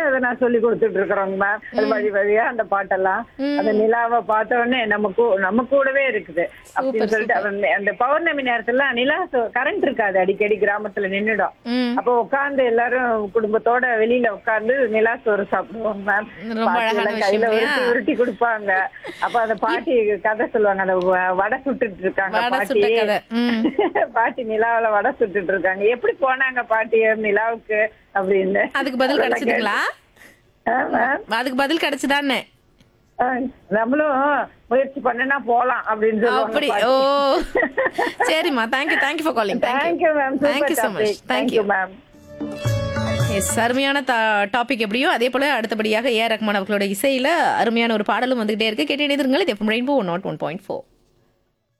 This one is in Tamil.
வரைக்கும் அதை நான் சொல்லி கொடுத்துட்டு இருக்கிறோங்க மேம் அது வழி வழியா அந்த பாட்டெல்லாம் அந்த நிலாவை பார்த்த உடனே நம்ம கூ- நம்ம கூடவே இருக்குது அப்படின்னு சொல்லிட்டு அவன் அந்த பௌர்ணமி நேரத்துல நிலா கரண்ட் இருக்காது அடிக்கடி கிராமத்துல நின்னுடும் ம் அப்போ உட்கார்ந்து எல்லாரும் குடும்பத்தோட வெளியில உட்கார்ந்து நிலா சோறு சாப்பிடுவோம் மேம் ரொம்ப அழகான பாட்டியெல்லாம் கையில விஷயம் உருட்டி இல்லையா? உருட்டி கொடுப்பாங்க அப்ப அந்த பாட்டி கதை சொல்லுவாங்க அந்த வ- வடை சுட்டுட்டு இருக்காங்க வடை பாட்டி சுட்ட கதை. ம். பாட்டி நிலாவுல வடை சுட்டுட்டு இருக்காங்க எப்படி போனாங்க பாட்டி நிலாவுக்கு அப்படின்னு அதுக்கு பதில் அதெல்லாம் கிடைச்சதுங்களா கேட்டு- ஆ, ma'am. அதுக்கு பதில் கிடைச்சுதானே ஆ, நம்மளும் முயற்சி பண்ணனா போலாம் அப்படின்னு அப்படி சொல்லுவாங்க ஓ சரிம்மா thank you thank you for calling thank you ma'am thank you so much thank you thank you ma'am yes அருமையான டாபிக் எப்படியோ அதே போல அடுத்தபடியாக ஏ ஆர் ரஹ்மான் அவர்களோட இசையில அருமையான ஒரு பாடலும் வந்துகிட்டே இருக்கு கேட்டு இணைந்திருங்கள் இது FM rainbow one naught one point four